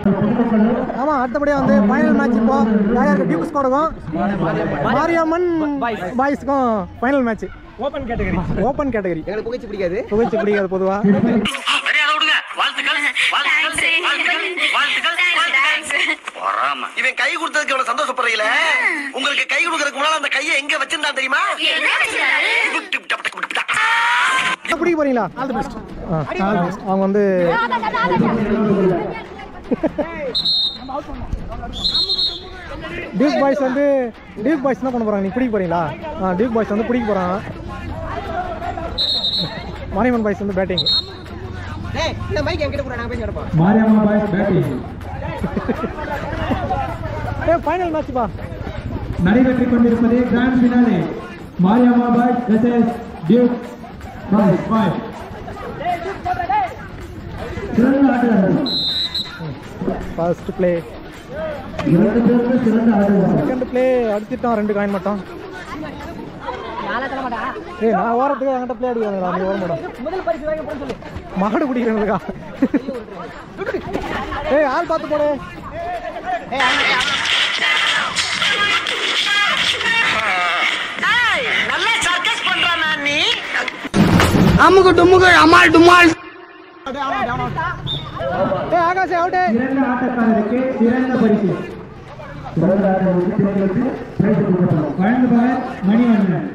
ஆமாம் அடுத்தபடியாக வந்து ஃபைனல் மேட்ச் இப்போ யாருக்கு டியூப் ஸ்குவாடுக்கும் மாரியம்மன் பாய்ஸ்க்கும் final match open category open category எனக்கு புகைச்சு பிடிக்காது புகைச்சு பிடிக்காது பொதுவாக மரியாதை விடுங்க வாழ்த்துக்கள் வாழ்த்துக்கள் வாழ்த்துக்கள் வாழ்த்துக்கள் வாழ்த்துக்கள் பொறாம இவன் கை கொடுத்ததுக்கு இவ்வளவு சந்தோஷப்படுறீங்கள உங்களுக்கு கை கொடுக்கறதுக்கு முன்னால அந்த கையை எங்க வச்சிருந்தா தெரியுமா பிடிக்க போறீங்களா ஆல் தி பெஸ்ட் அவங்க வந்து டியூக் பாய்ஸ் வந்து டியூக் பாய்ஸ் என்ன பண்ண போறாங்க நீ பிடிக்க போறீங்களா ஆ டியூக் பாய்ஸ் வந்து பிடிக்க போறாங்க மாரியம்மன் பாய்ஸ் வந்து பேட்டிங் டேய் இந்த மைக் என்கிட்ட கூட நான் பேசி கிடப்போம் மாரியம்மா பாய்ஸ் பேட்டிங் ஏ ஃபைனல் மேட்ச் பா நடைபெற்றுக் கொண்டிருப்பது grand finale Mariamma boys versus Duke boys boys சிறந்த ஆட்டக்காரர்கள் ஃபர்ஸ்ட் ப்ளே இரண்டு பேருமே சிறந்த ஆட்டக்காரர்கள் செகண்ட் ப்ளே அடிச்சிட்டோம் ரெண்டு காயின் மட்டும் ஏய் நான் ஓரத்துக்கு என்கிட்ட ப்ளே அடிக்கிறாங்களா நீ ஓர மாட்டோம் முதல் பரிசு வாங்கி போட சொல்லு மாடு பிடிக்கிறவங்களுக்கா ஏய் ஆள் பார்த்து போடு நல்லா சர்க்கஸ் பண்றானா நீ அமுகு டுமுகு அமால் டுமால் ஏய் ஆகாஷ் அவுட்டே சிறந்த ஆட்டக்காரருக்கு சிறந்த பரிசு சிறந்த ஆட்டக்காரருக்கு சிறந்த பரிசு கொடுக்கப்படும் வழங்குபவர் மணிவண்ணன்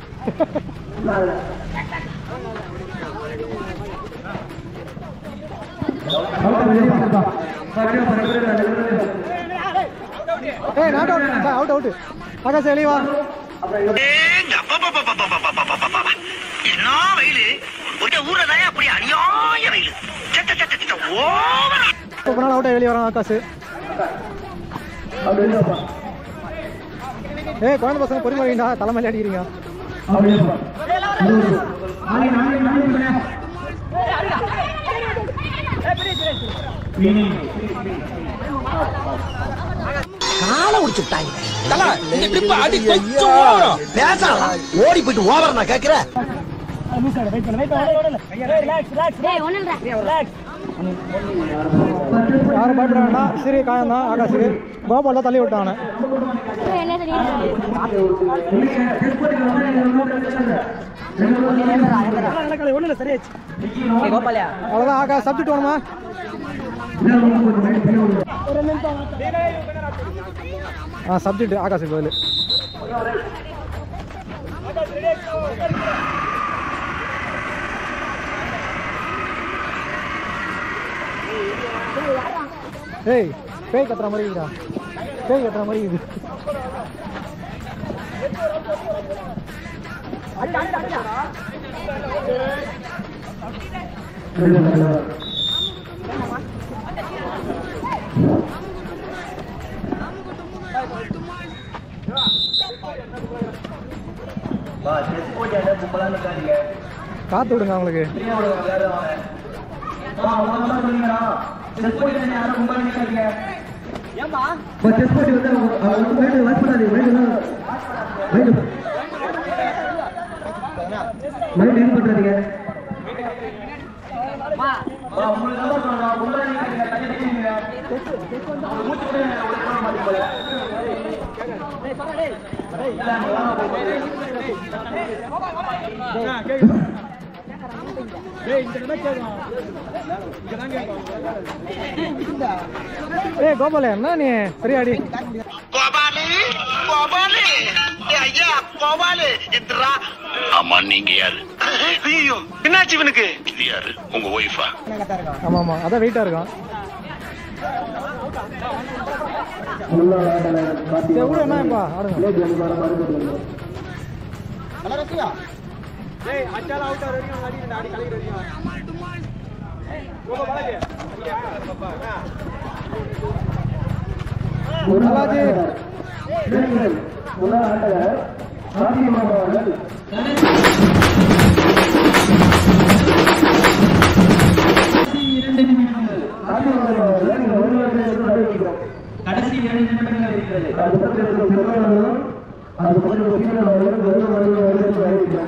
அவுட் வெளியே போங்கப்பா. வெளியே போ, வெளியே போ, வெளியே போ. ஏய் not out out out Akash வெளியே வா ஏங்க, அப்பப்பப்பப்பப்பப்பப்பப்பப்பப்ப. என்ன வெயிலு ஒரு ஊர்ல தான் அப்படி அநியாய வெயிலு சட்ட சட்ட சட்ட ஓவரா இப்போ நாள் அவுட்டே வெளியே வரான் ஆகாஷ் அவுட் வெளியே போப்பா. ஏய் குழந்தை பசங்க பொறுமை வைங்கடா தலைமையில அடிக்கிறீங்க அவுட் வெளியே போ. அவுட். ஆளி, ஆளி, ஆளி பண்ணுங்க. Winning. காலை உடிச்சு விட்டாங்க பேசாதா ஓடி போயிட்டு ஓவர் நான் கேக்குறேன் யாரும் பயப்பட வேண்டாம் சிறிய காயம் தான் ஆகாஷுக்கு கோபால் தான் தள்ளி விட்டான் கோபாலியா அவ்வளோதான் ஆகாஷ் சப்ஜெக்ட் வேணுமா ஆ சப்ஜெக்ட் ஆகாஷுக்கு பதில் ஏய் பேய் கத்துற மாதிரி இருக்குடா பேய் கத்துற மாதிரி இருக்குது காத்து விடுங்க அவங்களுக்கு இப்போ செஸ் போட்டி வந்து அவங்க- அவங்க வந்து மைண்ட் வாட்ச் பண்ணாதீங்க மைண்ட் மைண்ட் மைண்ட் இது பண்றாதீங்க ஏய் கோபால என்ன நீ சரியாடி கோபாலு கோபாலு ஏய் ஐயா கோபாலு எந்திரா ஆமா நீங்க யாரு ஐயோ என்னாச்சு இவனுக்கு இது யாரு உங்க ஒய்ஃபா ஆமா ஆமா அதான் வெயிட்டா இருக்கும் சரி விடு என்னப்பா ஆடுங்க பாலாஜி முன்னாள் ஆட்டக்காரர் சாத்தியமாக அவர்கள் கடைசி இரண்டு நிமிடங்கள் இருக்கிறது அது பக்கத்தில் பெருமாளும் அது பக்கத்தில் சீரன் அவர்களும் வெறும் மனிதர்கள் அவர்களுக்கு அறிவிக்கிறோம்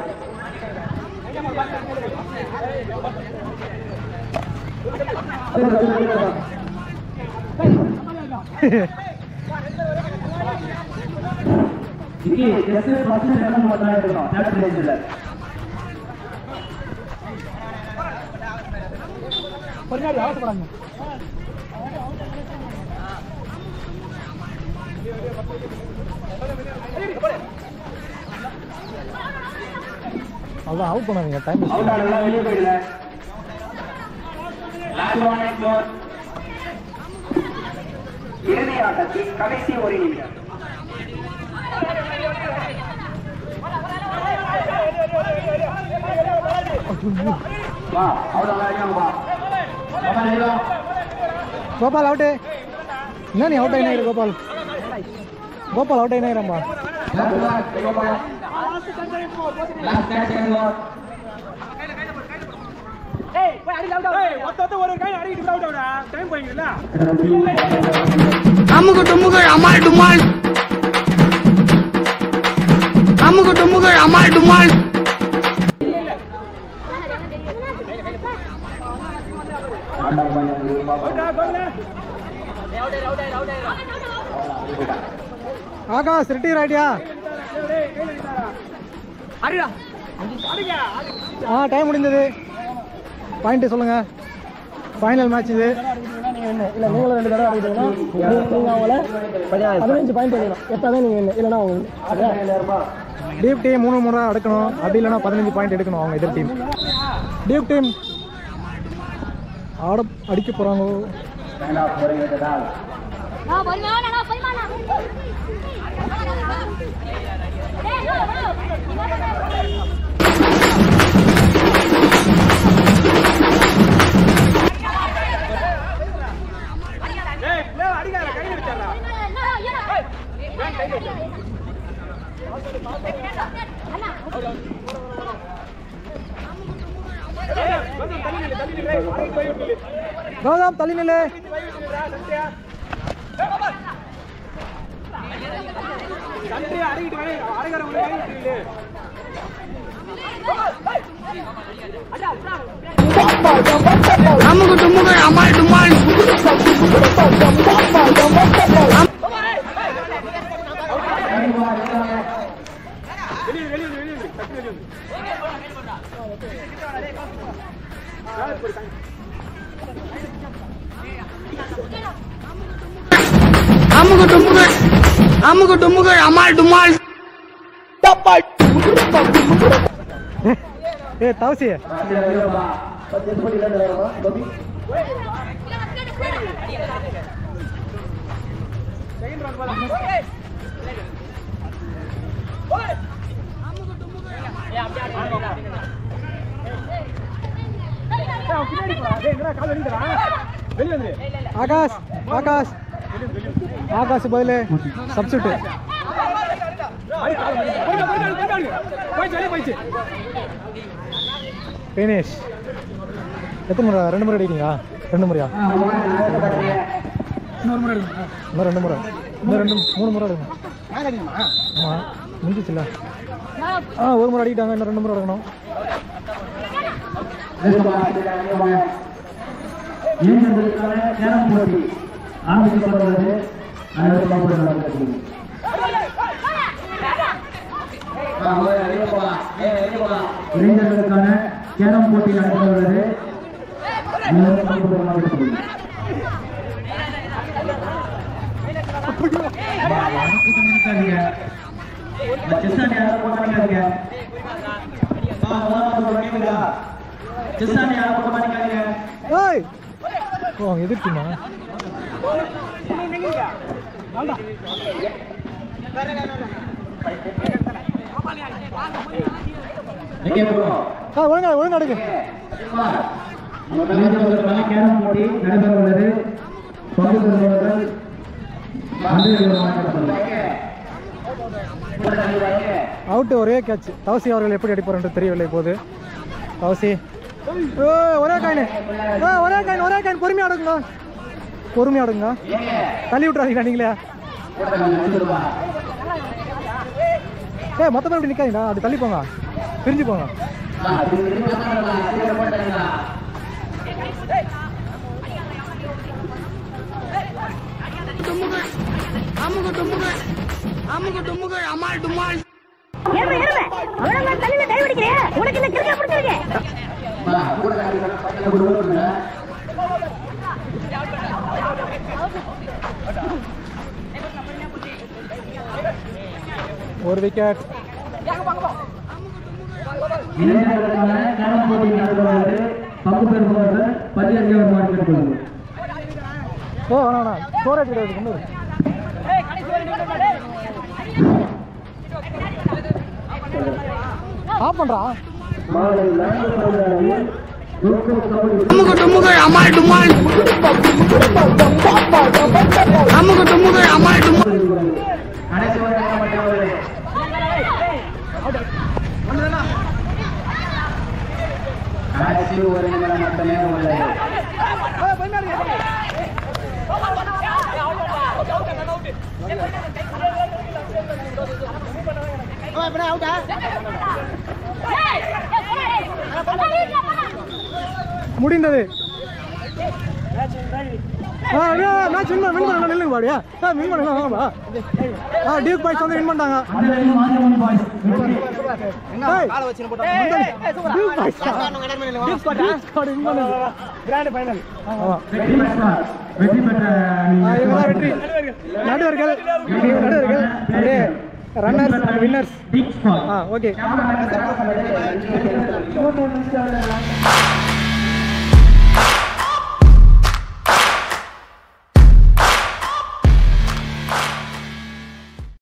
விக்கி ஜஸ்ட் ஃபர்ஸ்ட் ரன் மட்டும் தான் எடுக்கணும் தேர்ட் பிளேஸ்ல பொறுமையாடி அவசப்படாங்க அதான் அவுட் பண்ணாதீங்க டைம் அவுட் ஆனலாம் வெளியே போயிடல லாஸ்ட் ஒன் அண்ட் ஃபோர் இறுதி ஆட்டத்தின் கடைசி ஒரு நிமிடம் வா அவுட் ஆகாதீங்க வா வா லேலோ கோபால் அவுட்டு என்ன நீ அவுட் ஆகினா கோபால் கோபால் அவுட் ஆகினாயிரம்பா லாஸ்ட் கேட்ச் அண்ட் அமுகு டுமுகள் அமால் டுமால் அமுகு டுமுகள் அமால் டுமால் ஆகாஷ் ரிட்டீர் ஆயிட்டியா ஆ டைம் முடிந்தது பாயிண்ட் சொல்லுங்க ஃபைனல் மேட்ச் இது இல்லை நீங்களும் ரெண்டு தடவை ஆடிட்டீங்கன்னா நீங்கள் அவங்கள பதினஞ்சு பாயிண்ட் அடிக்கணும் எப்போதான் நீங்கள் வின்னு இல்லைன்னா அவங்க டீப் டீம் மூணு முறை அடுக்கணும் அப்படி இல்லைன்னா பதினஞ்சு பாயிண்ட் எடுக்கணும் அவங்க எதிர் டீம் டீப் டீம் ஆட அடிக்க போகிறாங்க No, voy mana, no, voy mana. Gautham தள்ளி நில்லு அமுகு டுமுகள் அமால் டுமால் அமுகு டுமுகள் அமுகு டுமுகள் அமால் டுமால் ஏ தவசி ஆகாஷ் ஆகாஷ் ஆகாஷ் பதில் சப்ஸ்டியூட் ஃபினிஷ் எத்தனை முறை ரெண்டு முறை அடிக்கிறீங்களா ரெண்டு முறையா இன்னும் ரெண்டு முறை இன்னும் ரெண்டு மூணு முறை எடுக்கணும் ஆமாம் முடிஞ்சிச்சுல ஆ ஒரு முறை அடிக்கிட்டாங்க இன்னும் ரெண்டு முறை எடுக்கணும் இளைஞர்களுக்கான கேரம் போட்டி ஆரம்பிக்கப்படுகிறது அனைவரும் நடக்கிறது இளைஞர்களுக்கான கேரம் போட்டி நடக்கிறது அனைவரும் நடக்கிறது செஸ் ஆடி யாரும் போட்டாங்க செஸ் ஆடி யாரும் போட்டாங்க ஏய் ஓ அவங்க எதிர்த்துமா எங்கே போறோம் ஆ ஒழுங்கா ஒழுங்கா அடுக்கு இளைஞர்களுக்கான கேரம் போட்டி நடைபெற உள்ளது பங்கு பெறுபவர்கள் அவுட்டு ஒரே கேட்ச் தவசி அவர்கள் எப்படி அடிப்பார் என்று தெரியவில்லை இப்போது தவசி ஏய், ஒரே காயின் ஏய், ஒரே காயின் ஒரே காயின் பொறுமையா அடுங்க பொறுமையா அடுங்க தள்ளி விட்டுறாதீங்க நீங்களே ஏ மொத்த பேர் இப்படி நிக்காதீங்களா அப்படி தள்ளி போங்க பிரிஞ்சு போங்க அமுக்கு டுமுக்கு அமால் டுமால் எருமை எருமை அவ்வளவு தண்ணியில கை பிடிக்கிறேன் உனக்கு இந்த கிறுக்கா பிடிச்சிருக்கு ஒரு விக்கெட் இளைஞர்களுக்கான கேரம் போட்டி நடத்துவது பங்கு பெறுபவர்கள் பதினஞ்சு வருமானம் பெற்றுக்கொள்வது ஓ வேணா வேணா ஸ்டோரேஜ் கிடையாது கொண்டு வரு. ஆஃப் பண்றா மாலை நான்கு பதினாறில் தூக்கம் கபடி அமுக்கு டுமுக்கு அமால் டுமால் அமுக்கு டுமுக்கு அமால் டுமால் அனைத்து வழங்கப்பட்டவர்களே கடைசி ஒரு நிமிடம் மட்டுமே உள்ளது முடிந்தது ஆ அப்படியே மேட்ச் வின் பண்ண வின் பண்ண நில்லுங்க பாடியா ஆ வின் பண்ண வாங்கப்பா ஆ டியூக் பாய்ஸ் வந்து வின் பண்ணிட்டாங்க ஏய், Duke boys Duke squad win பண்ணுது கிராண்ட் ஃபைனல் ஆமா வெற்றி பெற்றார் வெற்றி பெற்ற ஆ, இவங்கதான் வெற்றி நடுவர்கள் நடுவர்கள் அப்படியே runners and winners pick spot ஆ ஓகே